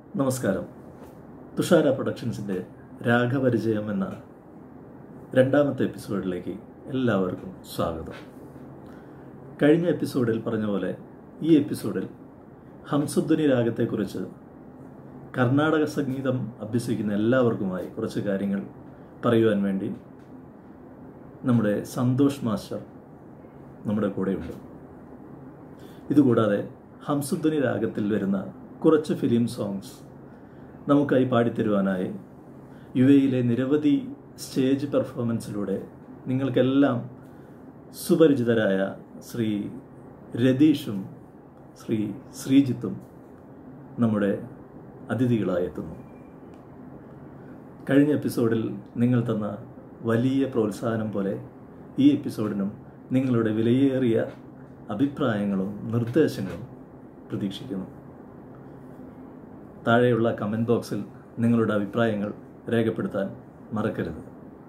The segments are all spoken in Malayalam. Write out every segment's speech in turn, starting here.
നമസ്കാരം തുഷാര പ്രൊഡക്ഷൻസിൻ്റെ രാഗപരിചയം എന്ന രണ്ടാമത്തെ എപ്പിസോഡിലേക്ക് എല്ലാവർക്കും സ്വാഗതം കഴിഞ്ഞ എപ്പിസോഡിൽ പറഞ്ഞ പോലെ ഈ എപ്പിസോഡിൽ ഹംസധ്വനി രാഗത്തെക്കുറിച്ച് കർണാടക സംഗീതം അഭ്യസിക്കുന്ന എല്ലാവർക്കുമായി കുറച്ച് കാര്യങ്ങൾ പറയുവാൻ വേണ്ടി നമ്മുടെ സന്തോഷ് മാസ്റ്റർ നമ്മുടെ കൂടെയുണ്ട് ഇതുകൂടാതെ ഹംസധ്വനി രാഗത്തിൽ വരുന്ന കുറച്ച് ഫിലിം സോങ്സ് നമുക്കായി പാടിത്തരുവാനായി യു എയിലെ നിരവധി സ്റ്റേജ് പെർഫോമൻസിലൂടെ നിങ്ങൾക്കെല്ലാം സുപരിചിതരായ ശ്രീ രതീഷും ശ്രീ ശ്രീജിത്തും നമ്മുടെ അതിഥികളായി എത്തുന്നു കഴിഞ്ഞ എപ്പിസോഡിൽ നിങ്ങൾ തന്ന വലിയ പ്രോത്സാഹനം പോലെ ഈ എപ്പിസോഡിനും നിങ്ങളുടെ വിലയേറിയ അഭിപ്രായങ്ങളും നിർദ്ദേശങ്ങളും പ്രതീക്ഷിക്കുന്നു താഴെയുള്ള കമൻറ്റ് ബോക്സിൽ നിങ്ങളുടെ അഭിപ്രായങ്ങൾ രേഖപ്പെടുത്താൻ മറക്കരുത്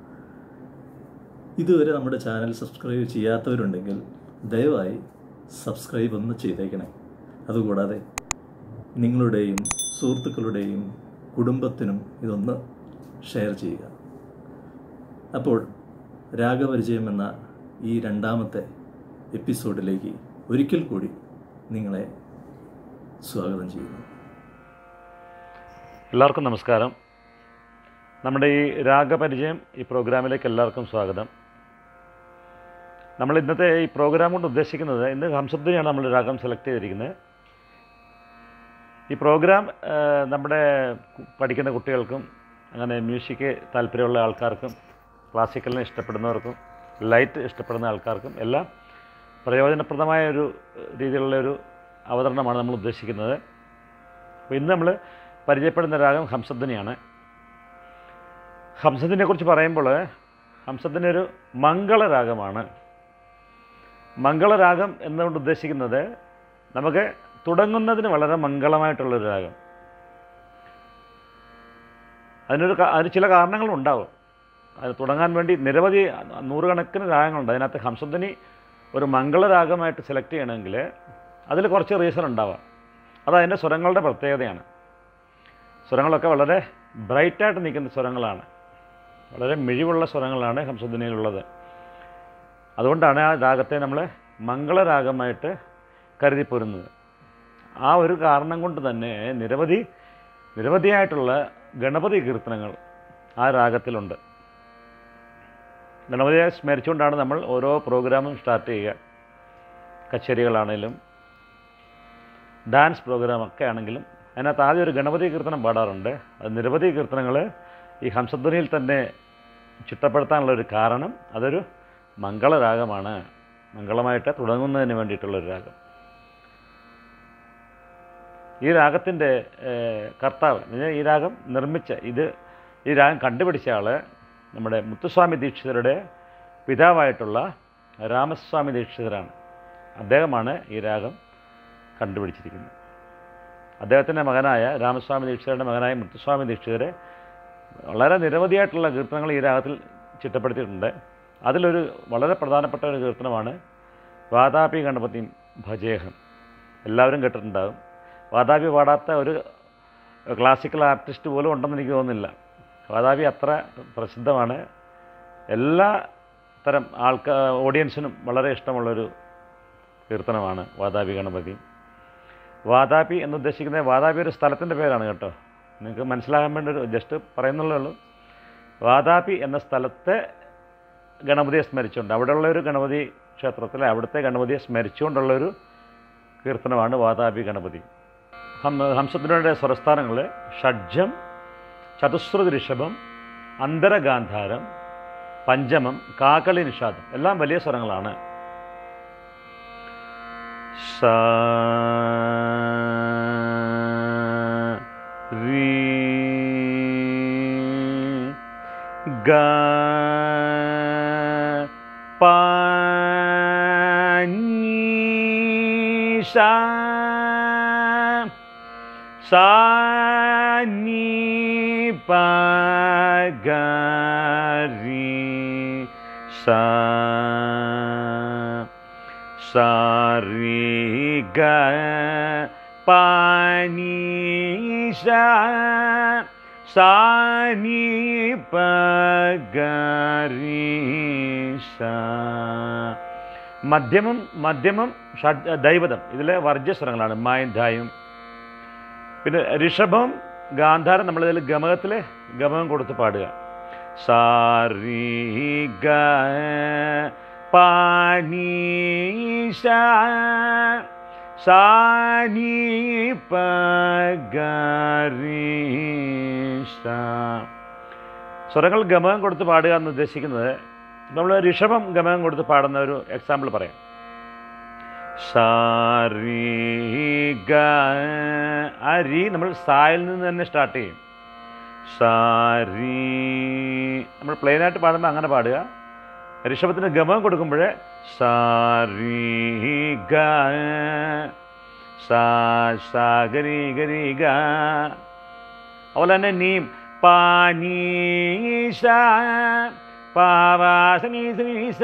ഇതുവരെ നമ്മുടെ ചാനൽ സബ്സ്ക്രൈബ് ചെയ്യാത്തവരുണ്ടെങ്കിൽ ദയവായി സബ്സ്ക്രൈബ് ഒന്ന് ചെയ്തേക്കണേ അതുകൂടാതെ നിങ്ങളുടെയും സുഹൃത്തുക്കളുടെയും കുടുംബത്തിനും ഇതൊന്ന് ഷെയർ ചെയ്യുക അപ്പോൾ രാഗപരിചയം എന്ന ഈ രണ്ടാമത്തെ എപ്പിസോഡിലേക്ക് ഒരിക്കൽ കൂടി നിങ്ങളെ സ്വാഗതം ചെയ്യുന്നു എല്ലാവർക്കും നമസ്കാരം നമ്മുടെ ഈ രാഗപരിചയം ഈ പ്രോഗ്രാമിലേക്ക് എല്ലാവർക്കും സ്വാഗതം നമ്മൾ ഇന്നത്തെ ഈ പ്രോഗ്രാം കൊണ്ട് ഉദ്ദേശിക്കുന്നത് ഇന്ന് ഹംസദ്വനിയാണ് നമ്മൾ രാഗം സെലക്ട് ചെയ്തിരിക്കുന്നത് ഈ പ്രോഗ്രാം ആ, നമ്മുടെ കു- പഠിക്കുന്ന കുട്ടികൾക്കും അങ്ങനെ മ്യൂസിക് താല്പര്യമുള്ള ആൾക്കാർക്കും ക്ലാസിക്കലിനെ ഇഷ്ടപ്പെടുന്നവർക്കും ലൈറ്റ് ഇഷ്ടപ്പെടുന്ന ആൾക്കാർക്കും എല്ലാം പ്രയോജനപ്രദമായ ഒരു രീതിയിലുള്ള ഒരു അവതരണമാണ് നമ്മൾ ഉദ്ദേശിക്കുന്നത് അപ്പോൾ ഇന്ന് നമ്മൾ പരിചയപ്പെടുന്ന രാഗം ഹംസധ്വനിയാണ് ഹംസത്തിനെ കുറിച്ച് പറയുമ്പോൾ ഹംസത്തിന് ഒരു മംഗളരാഗമാണ് മംഗളരാഗം എന്നുകൊണ്ട് ഉദ്ദേശിക്കുന്നത് നമുക്ക് തുടങ്ങുന്നതിന് വളരെ മംഗളമായിട്ടുള്ളൊരു രാഗം അതിനൊരു കാ- അതിന് ചില കാരണങ്ങളും ഉണ്ടാവും അത് തുടങ്ങാൻ വേണ്ടി നിരവധി നൂറുകണക്കിന് രാഗങ്ങളുണ്ട് അതിനകത്ത് ഹംസധ്വനി ഒരു മംഗളരാഗമായിട്ട് സെലക്ട് ചെയ്യണമെങ്കിൽ അതിൽ കുറച്ച് റീസൺ ഉണ്ടാവാം അത് അതിൻ്റെ സ്വരങ്ങളുടെ പ്രത്യേകതയാണ് സ്വരങ്ങളൊക്കെ വളരെ ബ്രൈറ്റായിട്ട് നിൽക്കുന്ന സ്വരങ്ങളാണ് വളരെ മിഴിവുള്ള സ്വരങ്ങളാണ് ഹംസധ്വനിയിലുള്ളത് അതുകൊണ്ടാണ് ആ രാഗത്തെ നമ്മൾ മംഗളരാഗമായിട്ട് കരുതിപ്പോരുന്നത് ആ ഒരു കാരണം കൊണ്ട് തന്നെ നിരവധി നിരവധിയായിട്ടുള്ള ഗണപതി കീർത്തനങ്ങൾ ആ രാഗത്തിലുണ്ട് ഗണപതിയെ സ്മരിച്ചുകൊണ്ടാണ് നമ്മൾ ഓരോ പ്രോഗ്രാമും സ്റ്റാർട്ട് ചെയ്യുക കച്ചേരികളാണേലും ഡാൻസ് പ്രോഗ്രാമൊക്കെ ആണെങ്കിലും അതിനകത്ത് ആദ്യം ഒരു ഗണപതി കീർത്തനം പാടാറുണ്ട് അത് നിരവധി കീർത്തനങ്ങൾ ഈ ഹംസധ്വനിയിൽ തന്നെ ചിട്ടപ്പെടുത്താനുള്ള ഒരു കാരണം അതൊരു മംഗളരാഗമാണ് മംഗളമായിട്ട് തുടങ്ങുന്നതിന് വേണ്ടിയിട്ടുള്ളൊരു രാഗം ഈ രാഗത്തിൻ്റെ കർത്താവ് എന്നുവെച്ചാൽ ഈ രാഗം നിർമ്മിച്ച ഇത് ഈ രാഗം കണ്ടുപിടിച്ച ആൾ നമ്മുടെ മുത്തുസ്വാമി ദീക്ഷിതരുടെ പിതാവായിട്ടുള്ള രാമസ്വാമി ദീക്ഷിതരാണ് അദ്ദേഹമാണ് ഈ രാഗം കണ്ടുപിടിച്ചിരിക്കുന്നത് അദ്ദേഹത്തിൻ്റെ മകനായ രാമസ്വാമി ദീക്ഷിതരുടെ മകനായ മുത്തുസ്വാമി ദീക്ഷിതരെ വളരെ നിരവധിയായിട്ടുള്ള കീർത്തനങ്ങൾ ഈ രാഗത്തിൽ ചിട്ടപ്പെടുത്തിയിട്ടുണ്ട് അതിലൊരു വളരെ പ്രധാനപ്പെട്ട ഒരു കീർത്തനമാണ് വാതാപി ഗണപതി ഭജേഹം എല്ലാവരും കേട്ടിട്ടുണ്ടാകും വാതാപി പാടാത്ത ഒരു ക്ലാസിക്കൽ ആർട്ടിസ്റ്റ് പോലും ഉണ്ടെന്ന് എനിക്ക് തോന്നുന്നില്ല വാതാപി അത്ര പ്രസിദ്ധമാണ് എല്ലാ തരം ആൾക്കാ ഓഡിയൻസിനും വളരെ ഇഷ്ടമുള്ളൊരു കീർത്തനമാണ് വാതാപി ഗണപതി വാതാപി എന്ന് ഉദ്ദേശിക്കുന്നത് വാതാപി ഒരു സ്ഥലത്തിൻ്റെ പേരാണ് കേട്ടോ നിങ്ങൾക്ക് മനസ്സിലാകാൻ വേണ്ടി ഒരു ജസ്റ്റ് പറയുന്നുള്ളേ ഉള്ളൂ വാതാപി എന്ന സ്ഥലത്തെ ഗണപതിയെ സ്മരിച്ചുകൊണ്ട് അവിടെയുള്ള ഒരു ഗണപതി ക്ഷേത്രത്തിലെ അവിടുത്തെ ഗണപതിയെ സ്മരിച്ചുകൊണ്ടുള്ളൊരു കീർത്തനമാണ് വാതാപി ഗണപതി ഹം ഹംസത്തിനുടെ സ്വരസ്ഥാനങ്ങൾ ഷഡ്ജം ചതുശ്രുതി ഋഷഭം അന്തരഗാന്ധാരം പഞ്ചമം കാകളി നിഷാദം എല്ലാം വലിയ സ്വരങ്ങളാണ് സ രി ഗ പ നീ സ സ നീ പ ഗ രി സ സാരി ഗ പാനി സാനി പഗരീഷ മധ്യമം മധ്യമം ഷഡ് ദൈവതം ഇതിലെ വർജ്യസ്വരങ്ങളാണ് മായും ധായും പിന്നെ ഋഷഭം ഗാന്ധാരം നമ്മളിതിൽ ഗമകത്തിൽ ഗമകം കൊടുത്ത് പാടുക സാരി ഗ പാനീഷ സാനി പഗരീഷ സ്വരങ്ങൾ ഗമകം കൊടുത്ത് പാടുക എന്ന് ഉദ്ദേശിക്കുന്നത് നമ്മൾ ഋഷഭം ഗമകം കൊടുത്ത് പാടുന്ന ഒരു എക്സാമ്പിൾ പറയാം സാരി ഗ ആ രീ നമ്മൾ സായിൽ നിന്ന് തന്നെ സ്റ്റാർട്ട് ചെയ്യും സാരി നമ്മൾ പ്ലെയിനായിട്ട് പാടുമ്പോൾ അങ്ങനെ പാടുക ഋഷഭത്തിന് ഗമകം കൊടുക്കുമ്പോൾ സാരി ഗ സാ സാ ഗരി ഗരി ഗ അതുപോലെ തന്നെ നീം പാനീഷ പാവാസനീസ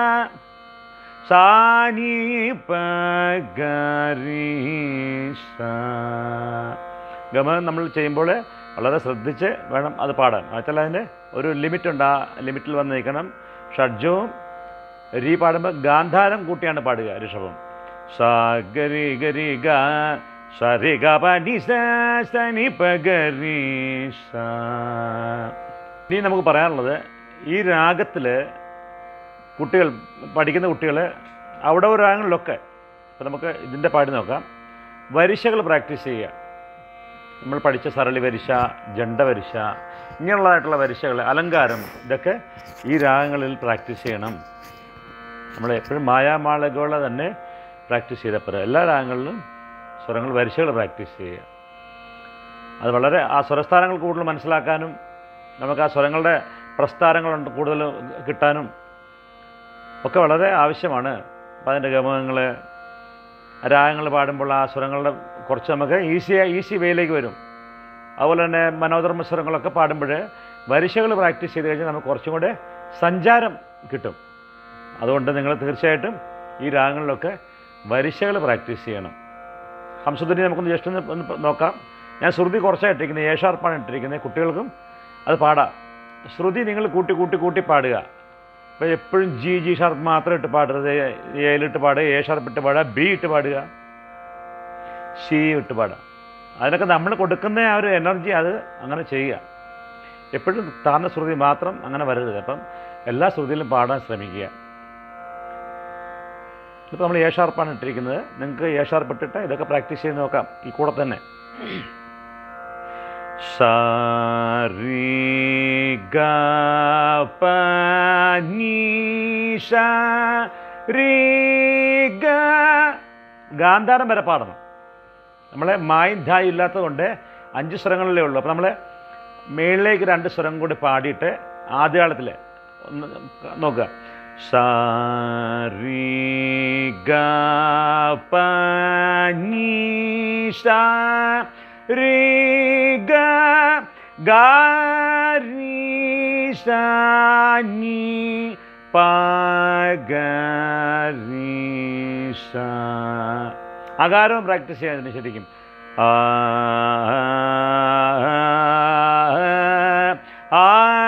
സാനി പഗരീഷ ഗമനം നമ്മൾ ചെയ്യുമ്പോൾ വളരെ ശ്രദ്ധിച്ച് വേണം അത് പാടാൻ എന്നുവെച്ചാൽ അതിൻ്റെ ഒരു ലിമിറ്റുണ്ട് ആ ലിമിറ്റിൽ വന്ന് നിൽക്കണം ഷഡ്ജവും രീ പാടുമ്പോൾ ഗാന്ധാരം കൂട്ടിയാണ് പാടുക ഋഷഭം സാ ഗരി ഗരി ഗ സരി ഗ പനി സനി പഗരീഷ ഇനി നമുക്ക് പറയാനുള്ളത് ഈ രാഗത്തിൽ കുട്ടികൾ പഠിക്കുന്ന കുട്ടികൾ അവിടെ ഒരു രാഗങ്ങളിലൊക്കെ അപ്പോൾ നമുക്ക് ഇതിൻ്റെ പാടി നോക്കാം വരിശകൾ പ്രാക്ടീസ് ചെയ്യുക നമ്മൾ പഠിച്ച സരളി വരിശ ജണ്ട വരിശ ഇങ്ങനെയുള്ളതായിട്ടുള്ള വരിശകൾ അലങ്കാരം ഇതൊക്കെ ഈ രാഗങ്ങളിൽ പ്രാക്ടീസ് ചെയ്യണം നമ്മൾ എപ്പോഴും മായാമാളകളെ തന്നെ പ്രാക്ടീസ് ചെയ്താൽ പോരാ എല്ലാ രാഗങ്ങളിലും സ്വരങ്ങൾ വരിശകൾ പ്രാക്ടീസ് ചെയ്യുക അത് വളരെ ആ സ്വരസ്ഥാനങ്ങൾ കൂടുതൽ മനസ്സിലാക്കാനും നമുക്ക് ആ സ്വരങ്ങളുടെ പ്രസ്ഥാനങ്ങളുണ്ട് കൂടുതൽ കിട്ടാനും ഒക്കെ വളരെ ആവശ്യമാണ് അപ്പം അതിൻ്റെ ഗമകങ്ങൾ രാഗങ്ങൾ പാടുമ്പോൾ ആ സ്വരങ്ങളുടെ കുറച്ച് നമുക്ക് ഈസി ഈസി വേയിലേക്ക് വരും അതുപോലെ തന്നെ മനോധർമ്മ സ്വരങ്ങളൊക്കെ പാടുമ്പോൾ വരിശകൾ പ്രാക്ടീസ് ചെയ്ത് കഴിഞ്ഞാൽ നമുക്ക് കുറച്ചും കൂടെ സഞ്ചാരം കിട്ടും അതുകൊണ്ട് നിങ്ങൾ തീർച്ചയായിട്ടും ഈ രാഗങ്ങളിലൊക്കെ വരിശകൾ പ്രാക്ടീസ് ചെയ്യണം ഹംസധ്വനി നമുക്കൊന്ന് ജസ്റ്റ് ഒന്ന് ഒന്ന് നോക്കാം ഞാൻ ശ്രുതി കുറച്ചാണ് ഇട്ടിരിക്കുന്നത് ഏ ഷാർപ്പാണ് ഇട്ടിരിക്കുന്നത് കുട്ടികൾക്കും അത് പാടാം ശ്രുതി നിങ്ങൾ കൂട്ടി കൂട്ടി കൂട്ടി പാടുക അപ്പോൾ എപ്പോഴും ജി ജി ഷാർപ്പ് മാത്രം ഇട്ട് പാടരുത് എയിലിട്ട് പാടുക എ ഷാർപ്പ് ഇട്ട് പാടുക ബി ഇട്ട് പാടുക സി ഇട്ട് പാടുക അതിനൊക്കെ നമ്മൾ കൊടുക്കുന്ന ആ ഒരു എനർജി അത് അങ്ങനെ ചെയ്യുക എപ്പോഴും താന്ന ശ്രുതി മാത്രം അങ്ങനെ വരരുത് അപ്പം എല്ലാ ശ്രുതിയിലും പാടാൻ ശ്രമിക്കുക ഇപ്പോൾ നമ്മൾ എ ഷാർപ്പാണ് ഇട്ടിരിക്കുന്നത് നിങ്ങൾക്ക് എ ഷാർപ്പ് ഇട്ടിട്ട് ഇതൊക്കെ പ്രാക്ടീസ് ചെയ്ത് നോക്കാം ഈ കൂടെ തന്നെ സാരി ഗ പ നീ ഷ രീ ഗ ഗാന്ധാരം വരെ പാടണം നമ്മളെ മായും ധായും ഇല്ലാത്തത് കൊണ്ട് അഞ്ച് സ്വരങ്ങളിലേ ഉള്ളൂ അപ്പോൾ നമ്മൾ മേളിലേക്ക് രണ്ട് സ്വരം കൂടി പാടിയിട്ട് ആദ്യകാലത്തിൽ ഒന്ന് നോക്കുക സാരി ഗ പ നീ ഷ രീ ഗ ഗ രീ ഷ നീ പ ഗ രീ ഷ അകാരവും പ്രാക്ടീസ് ചെയ്യാൻ ശരിക്കും ആ ആ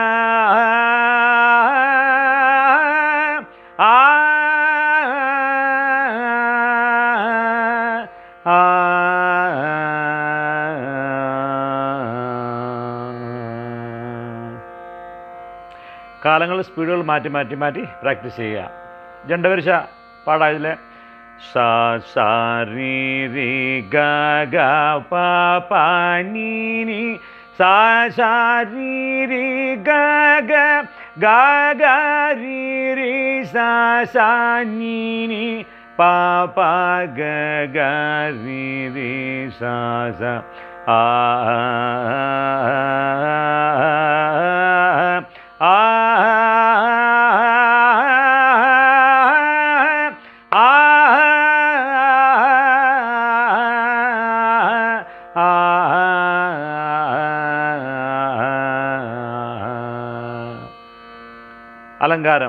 ആ കാലങ്ങൾ സ്പീഡുകൾ മാറ്റി മാറ്റി മാറ്റി പ്രാക്ടീസ് ചെയ്യുക ജണ്ടവരിശ പാടാം ഇതിലെ സാ സാ രി രി ഗ ഗ പ പ നീ നീ സാ സാ രി രി ഗ ഗ ഗ ഗ രി രി സാ സാ നീ നീ പ പ ഗ ഗ രി രി സാ സാ ആ ആ അലങ്കാരം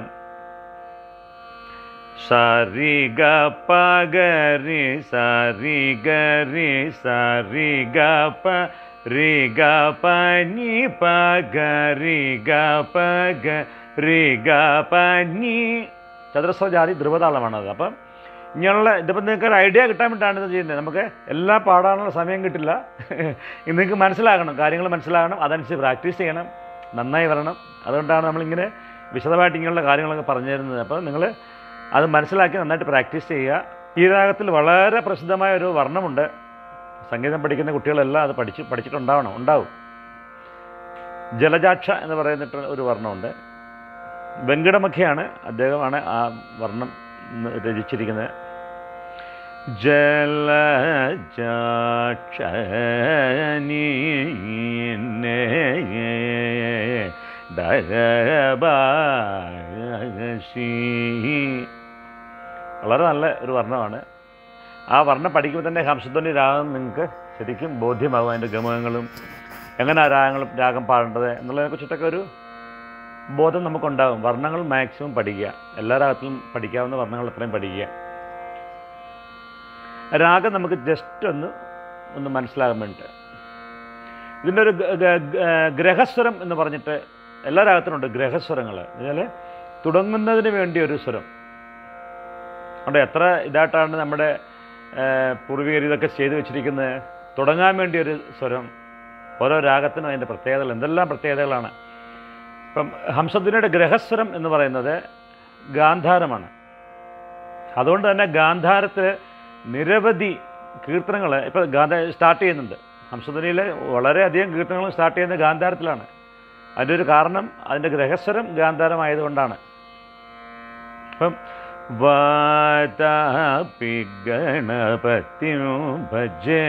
സരി ഗ പ ഗ രി സരി ഗ രി സരി ഗ പ രി ഗ പ നി പ ഗ രി ഗ പ ഗ രി ഗ പ നി ചതുരസ്ര ജാതി ധ്രുവതാളമാണത് അപ്പം ഇങ്ങനെയുള്ള ഇതിപ്പോൾ നിങ്ങൾക്ക് ഒരു ഐഡിയ കിട്ടാൻ വേണ്ടിയിട്ടാണ് ഇത് ചെയ്യുന്നത് നമുക്ക് എല്ലാം പാടാനുള്ള സമയം കിട്ടില്ല ഇത് നിങ്ങൾക്ക് മനസ്സിലാകണം കാര്യങ്ങൾ മനസ്സിലാകണം അതനുസരിച്ച് പ്രാക്ടീസ് ചെയ്യണം നന്നായി വരണം അതുകൊണ്ടാണ് നമ്മളിങ്ങനെ വിശദമായിട്ട് ഇങ്ങനെയുള്ള കാര്യങ്ങളൊക്കെ പറഞ്ഞു തരുന്നത് അപ്പോൾ നിങ്ങൾ അത് മനസ്സിലാക്കി നന്നായിട്ട് പ്രാക്ടീസ് ചെയ്യുക ഈ രാഗത്തിൽ വളരെ പ്രസിദ്ധമായ ഒരു വർണ്ണമുണ്ട് സംഗീതം പഠിക്കുന്ന കുട്ടികളെല്ലാം അത് പഠിച്ച് പഠിച്ചിട്ടുണ്ടാവണം ഉണ്ടാവും ജലജാക്ഷ എന്ന് പറയുന്നിട്ട് ഒരു വർണ്ണമുണ്ട് വെങ്കടമഖയാണ് അദ്ദേഹമാണ് ആ വർണ്ണം രചിച്ചിരിക്കുന്നത് വളരെ നല്ല ഒരു വർണ്ണമാണ് ആ വർണ്ണം പഠിക്കുമ്പോൾ തന്നെ ഹംസധ്വനി രാഗം നിങ്ങൾക്ക് ശരിക്കും ബോധ്യമാകും അതിൻ്റെ ഗമകങ്ങളും എങ്ങനെ ആ രാഗങ്ങളും രാഗം പാടേണ്ടത് എന്നുള്ളതിനെ കുറിച്ചിട്ടൊക്കെ ഒരു ബോധം നമുക്കുണ്ടാകും വർണ്ണങ്ങൾ മാക്സിമം പഠിക്കുക എല്ലാ രാഗത്തിലും പഠിക്കാവുന്ന വർണ്ണങ്ങൾ അത്രയും പഠിക്കുക രാഗം നമുക്ക് ജസ്റ്റ് ഒന്ന് ഒന്ന് മനസ്സിലാകാൻ വേണ്ടിയിട്ട് ഇതിൻ്റെ ഒരു ഗ- ഗ- ഗ- ഗ്രഹസ്വരം എന്ന് പറഞ്ഞിട്ട് എല്ലാ രാഗത്തിനുണ്ട് ഗ്രഹസ്വരങ്ങൾ എന്നുവെച്ചാൽ തുടങ്ങുന്നതിന് വേണ്ടി ഒരു സ്വരം അവിടെ എത്ര ഇതായിട്ടാണ് നമ്മുടെ പൂർവികർ ഇതൊക്കെ ചെയ്തു വെച്ചിരിക്കുന്നത് തുടങ്ങാൻ വേണ്ടി ഒരു സ്വരം ഓരോ രാഗത്തിനും അതിൻ്റെ പ്രത്യേകതകൾ എന്തെല്ലാം പ്രത്യേകതകളാണ് ഇപ്പം ഹംസധ്വനിയുടെ ഗ്രഹസ്വരം എന്ന് പറയുന്നത് ഗാന്ധാരമാണ് അതുകൊണ്ട് തന്നെ ഗാന്ധാരത്തിൽ നിരവധി കീർത്തനങ്ങൾ ഇപ്പോൾ ഗാന്ധ സ്റ്റാർട്ട് ചെയ്യുന്നുണ്ട് ഹംസധ്വനിയിൽ വളരെയധികം കീർത്തനങ്ങൾ സ്റ്റാർട്ട് ചെയ്യുന്നത് ഗാന്ധാരത്തിലാണ് അതിൻ്റെ ഒരു കാരണം അതിൻ്റെ ഗ്രഹസ്വരം ഗാന്ധാരമായതുകൊണ്ടാണ് ഇപ്പം വാതാപി ഗണപതിം ഭജേ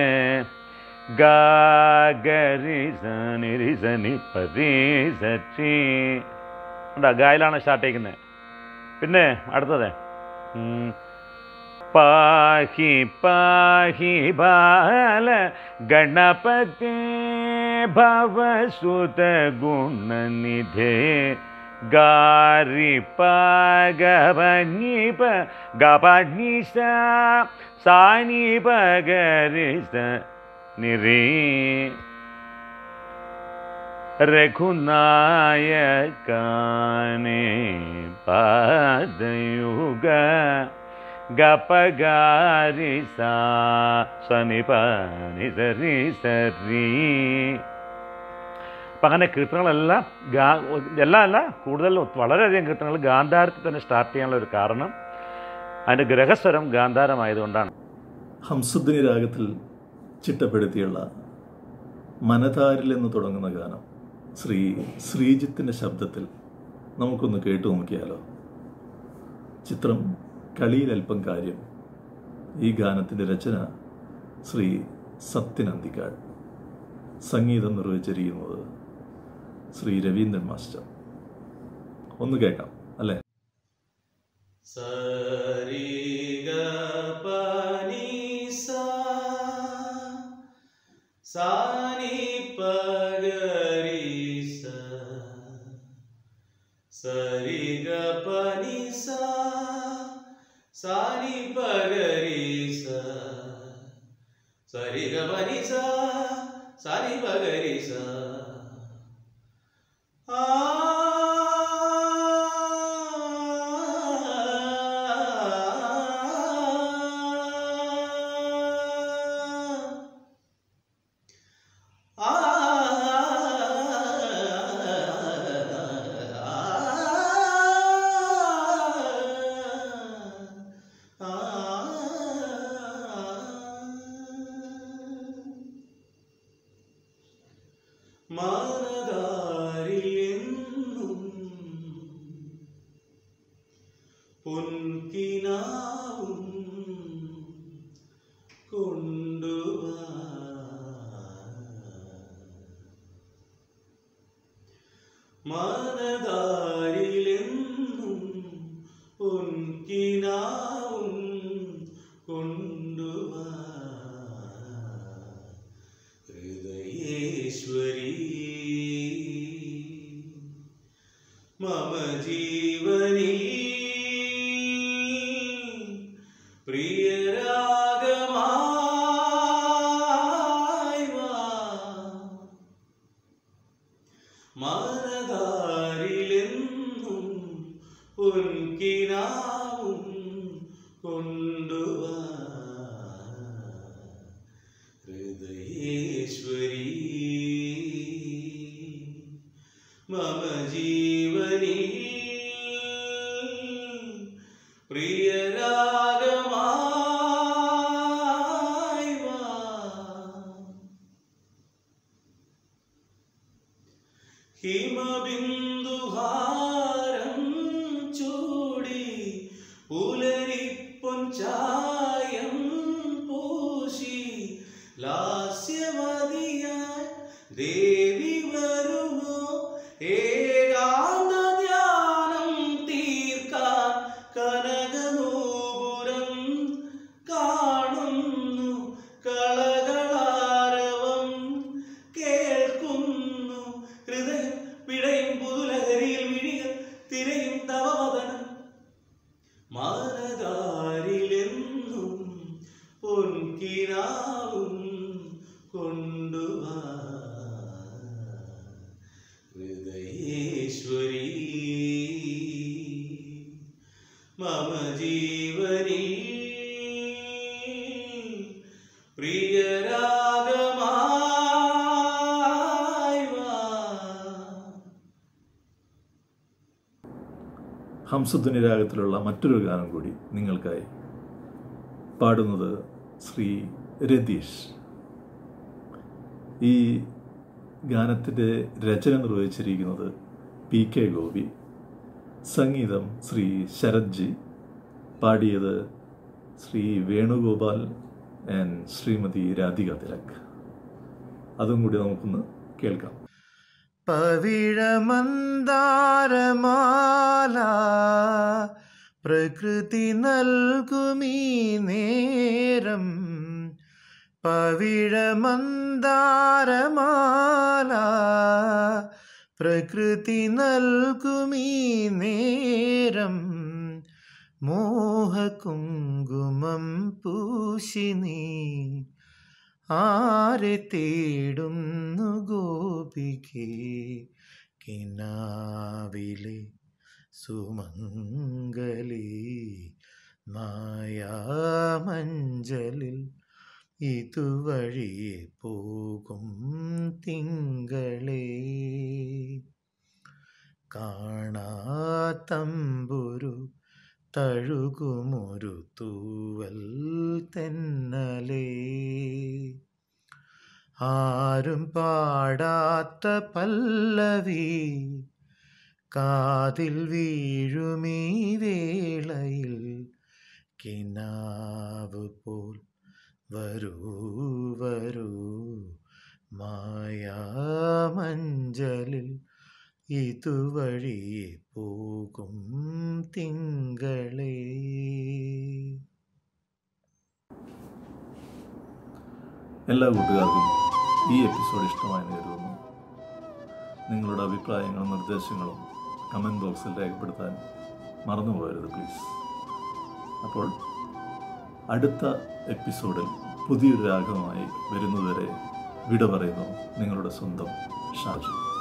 ഗാഗരി സനി സനി പരി സി ഉണ്ടോ ഗായിലാണ് സ്റ്റാർട്ട് ചെയ്യുന്നത് പിന്നെ അടുത്തത് ഉം. പാഹി പാഹി ബാല ഗണപതി ഭവസുത ഗുണനിധേ ഗാരി പഗപനി പ ഗപനി സാനി പഗരി സ നിരീ രഘുനായകാനേ പാദയുഗ ഗപഗാരി സാ സനിപാനി സരി സരി അപ്പം അങ്ങനെ കീർത്തനങ്ങളെല്ലാം ഗാ എല്ലാം അല്ല കൂടുതൽ വളരെയധികം കീർത്തനങ്ങൾ ഗാന്ധാരത്തിൽ തന്നെ സ്റ്റാർട്ട് ചെയ്യാനുള്ള ഒരു കാരണം അതിൻ്റെ ഗ്രഹസ്വരം ഗാന്ധാരമായതുകൊണ്ടാണ് ഹംസധ്വനി രാഗത്തിൽ ചിട്ടപ്പെടുത്തിയുള്ള മനതാരിൽ എന്ന് തുടങ്ങുന്ന ഗാനം ശ്രീ ശ്രീജിത്തിൻ്റെ ശബ്ദത്തിൽ നമുക്കൊന്ന് കേട്ടു നോക്കിയാലോ ചിത്രം കളിയിൽ അല്പം കാര്യം ഈ ഗാനത്തിൻ്റെ രചന ശ്രീ സത്യൻ അന്തിക്കാട് സംഗീതം നിർവഹിച്ചിരിക്കുന്നത് ശ്രീ രവീന്ദ്രൻ മാസ്റ്റർ ഒന്ന് കേൾക്കാം അല്ലേ സരി ഗ പ നി സാ സാ നി പ ഗ രി സ സരി ഗ പ നി സാ സാ നി പ ഗ രി സ സരി ഗ പ നി സാ സാ നി പ ഗ രി സ മാനദാരിലെന്നും പൊൻകിനാവും കൊണ്ടുവാ മാനദാരിലെന്നും പൊൻകിനാവും കൊണ്ടുവാ ഹൃദയേശ്വരി മമ ജീവനി പ്രിയരാഗമായി വാ മനതാരിലെന്നും പൊൻകിനാവും കൊണ്ടുവാ ഹൃദയേശ്വരി മമ ജീവനിൽ പ്രിയരാഗമായി വാ ഹിമബിന്ദുഹാരം ചൂടി പുലരിപ്പൊൻ ചായം പൂശി ലാസ്യവതിയായി ദേവി വരുമോ ഏകാന്ത ധ്യാനം തീർക്കാൻ കനകനൂപുരം കാണുന്നു കളകളാരവം കേൾക്കുന്നു ഹൃദയം പിടയും പുതുലഹരിയിൽ മിഴികൾ തിരയും തവവദനം മാനതാരിലെന്നും പൊൻകിനാവും കൊണ്ടുവാ ഹൃദയേശ്വരി മമ ജീവനിൽ പ്രിയരാഗമായി വാ ഹംസധ്വനി രാഗത്തിലുള്ള മറ്റൊരു ഗാനം കൂടി നിങ്ങൾക്കായി പാടുന്നത് ശ്രീ രതീഷ് ഈ ഗാനത്തിൻ്റെ രചന നിർവഹിച്ചിരിക്കുന്നത് പി കെ ഗോപി സംഗീതം ശ്രീ ശരത് ജി പാടിയത് ശ്രീ വേണുഗോപാൽ ആൻഡ് ശ്രീമതി രാധിക തിലക് അതും കൂടി നമുക്കൊന്ന് കേൾക്കാം പവിഴമന്താരമാല പ്രകൃതി നൽകുമീ നേരം പവിഴമന്താരമാല പ്രകൃതി നൽകുമീ നേരം മോഹകുങ്കുമം പൂശി നീ ആരെ തേടുന്നു ഗോപികേ കിനാവിലെ സുമംഗലി മായാമഞ്ചലിൽ ഇതുവഴിയെ പോകും തിങ്കളേ കാണാത്തമ്പുരു തഴുകുമൊരു തൂവൽ തെന്നലേ ആരും പാടാത്ത പല്ലവി കാതിൽ വീഴുമീ വേളയിൽ കിനാവ് പോൽ വരൂ വരൂ മായാമഞ്ചലിൽ ഇതുവഴിയെ പോകും തിങ്കളേ എല്ലാ കൂട്ടുകാർക്കും ഈ എപ്പിസോഡ് ഇഷ്ടമായി കരുതുന്നു നിങ്ങളുടെ അഭിപ്രായങ്ങളും നിർദ്ദേശങ്ങളും കമൻറ്റ് ബോക്സിൽ രേഖപ്പെടുത്താൻ മറന്നു പോകരുത് പ്ലീസ് അപ്പോൾ അടുത്ത എപ്പിസോഡിൽ പുതിയൊരു രാഗവുമായി വരുന്നതുവരെ വിട പറയുന്നു നിങ്ങളുടെ സ്വന്തം ഷാജു